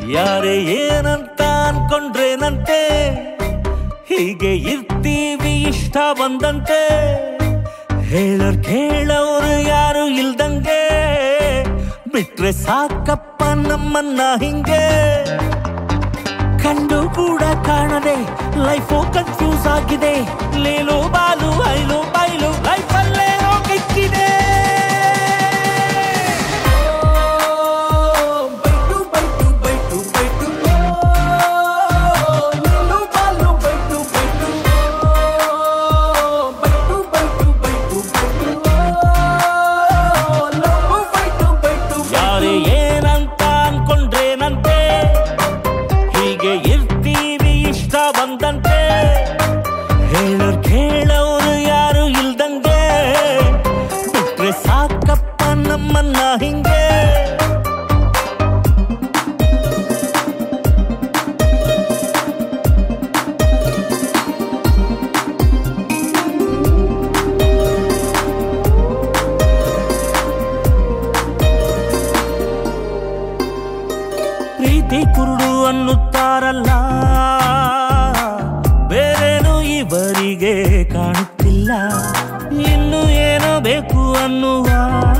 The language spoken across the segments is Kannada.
ಯಾರೇ ಏನಂತ ಅನ್ಕೊಂಡ್ರೇನಂತೆ ಹೀಗೆ ಇರ್ತೀವಿ ಇಷ್ಟ ಬಂದಂತೆ ಹೇಳೋರ್ ಕೇಳೋರು ಯಾರು ಇಲ್ದಂಗೆ ಬಿಟ್ರೆ ಸಾಕಪ್ಪ ನಮ್ಮನ್ನ ಹಿಂಗೆ ಕಂಡು ಕೂಡ ಕಾಣದೆ ಲೈಫು ಕನ್ಫ್ಯೂಸ್ ಆಗಿದೆ ಲೇಲು ಬಾಲು ಐಲು ಬೈಲು ಲೈಫಲ್ಲೇ ಹೋಗಿಕ್ಕಿದೆ ಬೈಟು ಬೈಟು ಬೈಟು ಬೈಟು ಲೇಲು ಬಾಲು ಬೈಟು ಬೈಟು ಬೈಟು ಬೈಟು ಬೈಟು ಬೈಟು ಬೈಟು ಯಾರೇ ಏನಂತ ಅನ್ಕೊಂಡ್ರೇನಂತೆ ಹೀಗೆ ಇರ್ತೀವಿ ಇಷ್ಟ ಬಂದಂತೆ ಹೇಳೋರ್ ಕೇಳೋರು ಯಾರು ಇಲ್ದಂಗೆ ಬಿಟ್ರೆ ಸಾಕಪ್ಪ ನಮ್ಮನ್ನ ಹಿಂಗೆ ಪ್ರೀತಿ ಕುರುಡು ಅನ್ನುತ್ತಾರಲ್ಲ ಬೇರೇನು ಇವರಿಗೆ ಕಾಣುತ್ತಿಲ್ಲ ಇನ್ನು ಏನೋ ಬೇಕು ಅನ್ನುವ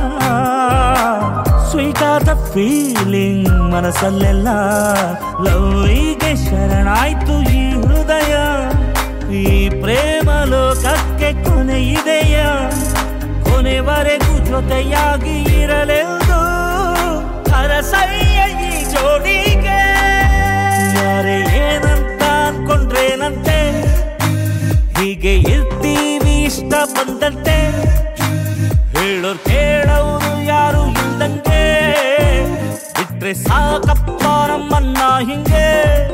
ಸ್ವೀಟ್ ಆದ ಫೀಲಿಂಗ್ ಮನಸ್ಸಲ್ಲೆಲ್ಲ ಲವ್ಗೆ ಶರಣಾಯ್ತು ಈ ಹೃದಯ ಈ ಪ್ರೇಮ ಲೋಕಕ್ಕೆ ಕೊನೆ ಇದೆಯ ಕೊನೆವರೆಗೂ ಜೊತೆಯಾಗಿ ಇರಲೆಂದು ಹರಸಯ್ಯ ಈ ಜೋಡಿಗೆ ಯಾರೇ ಏನಂತ ಅನ್ಕೊಂಡ್ರೇನಂತೆ ಹೀಗೆ ಇರ್ತೀವಿ ಇಷ್ಟ ಬಂದಂತೆ ಹೇಳೋರ್ ಕೇಳೋರು ಯಾರು ಇಲ್ದಂಗೆ ಬಿಟ್ರೆ ಸಾಕಪ್ಪ ನಮ್ಮನ್ನ ಹಿಂಗೆ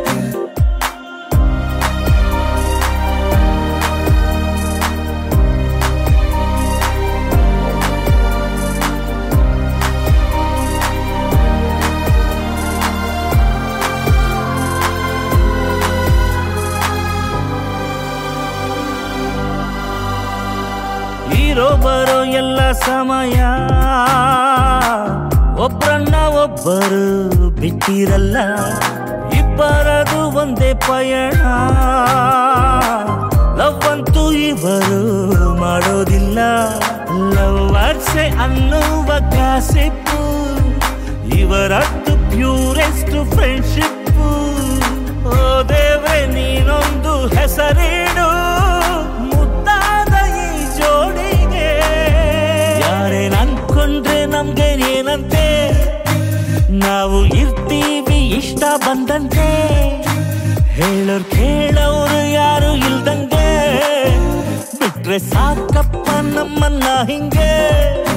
ಇರೋ ಬರೋ ಎಲ್ಲ ಸಮಯ ಒಬ್ರನ್ನ ಒಬ್ಬರು ಬಿಟ್ಟಿರಲ್ಲ ಇಬ್ಬರದು ಒಂದೇ ಪಯಣ ಲವ್ ಅಂತೂ ಇವರು ಮಾಡೋದಿಲ್ಲ ಲವ್ ಅರ್ಸೆ ಅನ್ನುವ ಕಾಸಿಪ್ಪು ಇವರದ್ದು ಪ್ಯೂರೆಸ್ಟ್ ಫ್ರೆಂಡ್ಶಿಪ್ ಓ ದೇವ್ರೆ ನೀನೊಂದು ಹೆಸರಿಡು ಮುದ್ದಾದ ಈ ಜೋಡಿಗೆ ಯಾರೇನ್ ಅನ್ಕೊಂಡ್ರೆ ನಮ್ಗೆ ಏನಂತೆ ನಾವು ಇರ್ತೀವಿ ಇಷ್ಟ ಬಂದಂತೆ ಹೇಳೋರ್ ಕೇಳೋರು ಯಾರು ಇಲ್ದಂಗೆ ಬಿಟ್ರೆ ಸಾಕಪ್ಪ ನಮ್ಮನ್ನ ಹಿಂಗೆ